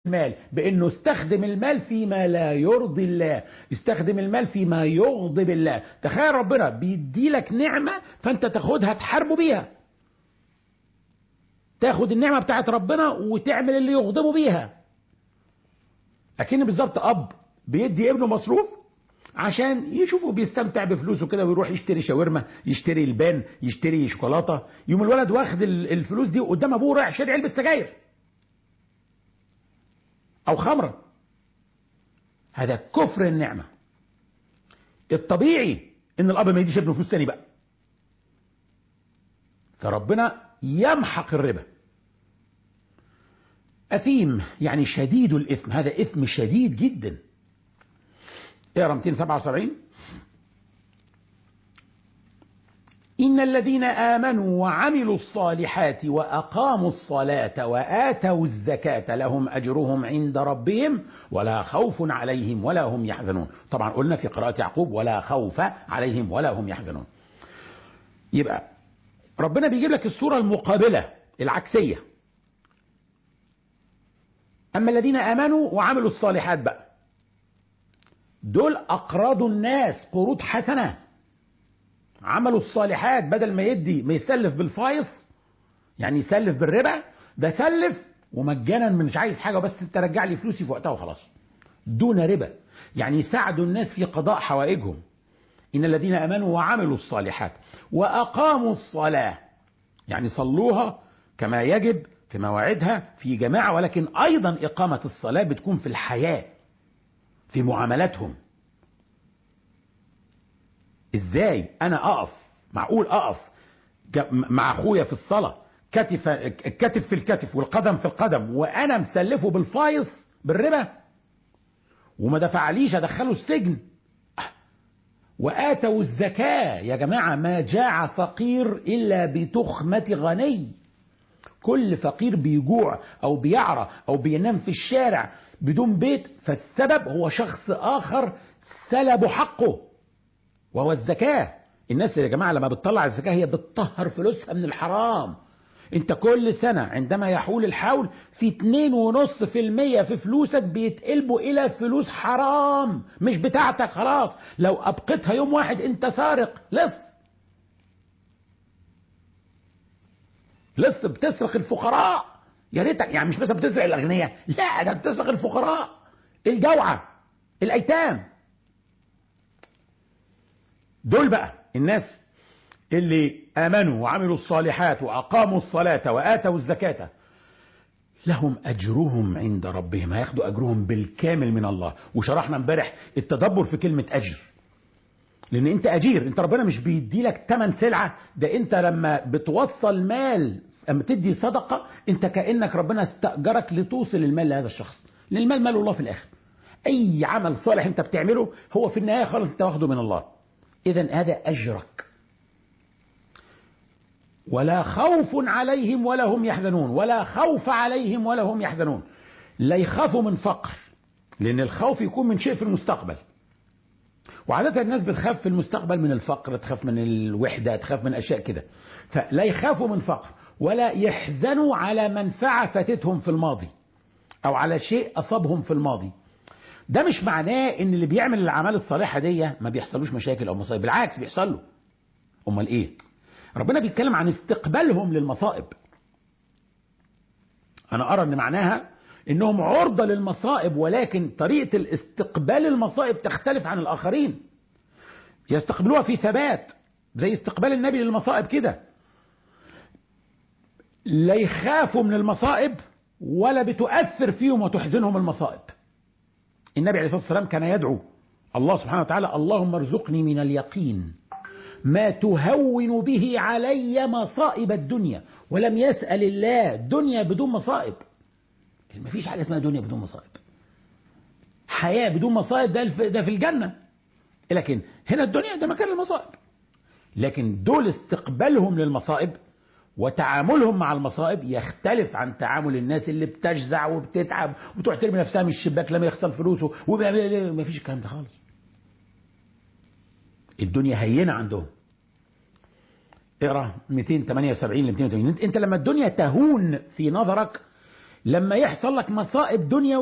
المال بانه استخدم المال فيما لا يرضي الله استخدم المال فيما يغضب الله تخيل ربنا بيدي لك نعمة فانت تاخدها تحاربه بيها تاخد النعمة بتاعت ربنا وتعمل اللي يغضبه بيها اكن بالظبط اب بيدي ابنه مصروف عشان يشوفه بيستمتع بفلوسه كده ويروح يشتري شاورما يشتري البان يشتري شوكولاته يوم الولد واخد الفلوس دي قدام ابوه رايح شاري علبه سجاير او خمره هذا كفر النعمه الطبيعي ان الاب ما يديش ابنه فلوس تاني بقى فربنا يمحق الربا اثيم يعني شديد الاثم هذا اثم شديد جدا اقرا 277 إن الذين آمنوا وعملوا الصالحات وأقاموا الصلاة وآتوا الزكاة لهم أجرهم عند ربهم ولا خوف عليهم ولا هم يحزنون طبعا قلنا في قراءة يعقوب ولا خوف عليهم ولا هم يحزنون يبقى ربنا بيجيب لك الصورة المقابلة العكسية أما الذين آمنوا وعملوا الصالحات بقى دول أقراضوا الناس قروض حسنة عملوا الصالحات بدل ما يدي ما يسلف بالفايص يعني يسلف بالربا ده سلف ومجانا مش عايز حاجه بس ترجع لي فلوسي في وقتها وخلاص دون ربا يعني يساعدوا الناس في قضاء حوائجهم ان الذين امنوا وعملوا الصالحات واقاموا الصلاه يعني صلوها كما يجب في مواعيدها في جماعه ولكن ايضا اقامه الصلاه بتكون في الحياه في معاملاتهم ازاي انا اقف معقول اقف مع اخويا في الصلاه كتف الكتف في الكتف والقدم في القدم وانا مسلفه بالفايص بالربا وما دفعليش ادخله السجن واتوا الزكاه يا جماعه ما جاع فقير الا بتخمه غني كل فقير بيجوع او بيعرى او بينام في الشارع بدون بيت فالسبب هو شخص اخر سلب حقه وهو الزكاة الناس يا جماعة لما بتطلع الزكاة هي بتطهر فلوسها من الحرام انت كل سنة عندما يحول الحول في اتنين ونص في المية في فلوسك بيتقلبوا الى فلوس حرام مش بتاعتك خلاص لو ابقيتها يوم واحد انت سارق لص لص بتسرق الفقراء يا ريتك يعني مش بس بتسرق الاغنياء لا ده بتسرق الفقراء الجوعى الايتام دول بقى الناس اللي امنوا وعملوا الصالحات واقاموا الصلاه واتوا الزكاه لهم اجرهم عند ربهم هياخدوا اجرهم بالكامل من الله وشرحنا امبارح التدبر في كلمه اجر لان انت اجير انت ربنا مش بيدي لك ثمن سلعه ده انت لما بتوصل مال اما تدي صدقه انت كانك ربنا استاجرك لتوصل المال لهذا الشخص لان المال مال الله في الاخر اي عمل صالح انت بتعمله هو في النهايه خالص انت واخده من الله اذا هذا اجرك ولا خوف عليهم ولا هم يحزنون ولا خوف عليهم ولا هم يحزنون لا يخافوا من فقر لان الخوف يكون من شيء في المستقبل وعادة الناس بتخاف في المستقبل من الفقر تخاف من الوحدة تخاف من أشياء كده فلا يخافوا من فقر ولا يحزنوا على منفعة فاتتهم في الماضي أو على شيء أصابهم في الماضي ده مش معناه ان اللي بيعمل الاعمال الصالحه دي ما بيحصلوش مشاكل او مصايب بالعكس بيحصل له امال ايه ربنا بيتكلم عن استقبالهم للمصائب انا ارى ان معناها انهم عرضة للمصائب ولكن طريقة الاستقبال المصائب تختلف عن الاخرين يستقبلوها في ثبات زي استقبال النبي للمصائب كده لا يخافوا من المصائب ولا بتؤثر فيهم وتحزنهم المصائب النبي عليه الصلاة والسلام كان يدعو الله سبحانه وتعالى اللهم ارزقني من اليقين ما تهون به علي مصائب الدنيا ولم يسأل الله دنيا بدون مصائب ما فيش حاجة اسمها دنيا بدون مصائب حياة بدون مصائب ده ده في الجنة لكن هنا الدنيا ده مكان المصائب لكن دول استقبالهم للمصائب وتعاملهم مع المصائب يختلف عن تعامل الناس اللي بتجزع وبتتعب وتروح ترمي نفسها من الشباك لما يخسر فلوسه وما فيش الكلام ده خالص الدنيا هينة عندهم اقرا 278 ل 280 انت لما الدنيا تهون في نظرك لما يحصل لك مصائب دنيا